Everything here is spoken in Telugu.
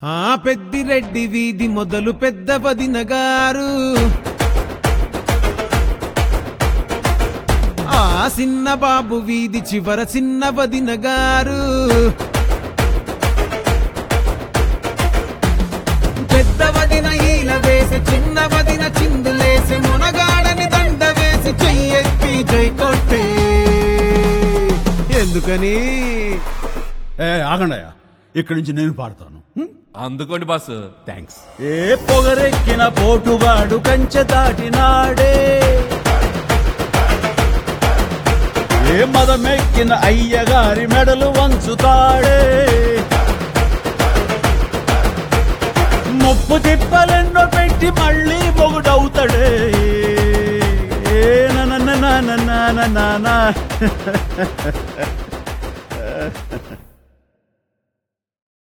ఆ పెద్దిరెడ్డి వీధి మొదలు పెద్ద వదిన గారు ఆ చిన్న బాబు వీధి చివర చిన్న వదిన గారు పెద్ద వదిన ఈల వేసి చిన్న వదిన చిందులేసి మునగాడని దండ వేసి చెయ్యెత్తి జై కొట్టే ఎందుకని ఏ ఆగండయ్యా ఇక్కడి నుంచి నేను పాడతాను హ్మ్? అందుకోండి బాస్ థ్యాంక్స్ ఏ పొగరెక్కిన పోటుగాడు కంచె దాటినాడే ఏ మదమెక్కిన అయ్యగారి మెడలు వంచుతాడే ముప్పు తిప్పలెన్నో పెట్టి మళ్ళీ మొగుడవుతాడే ఏ నన్న నాన్న నాన్న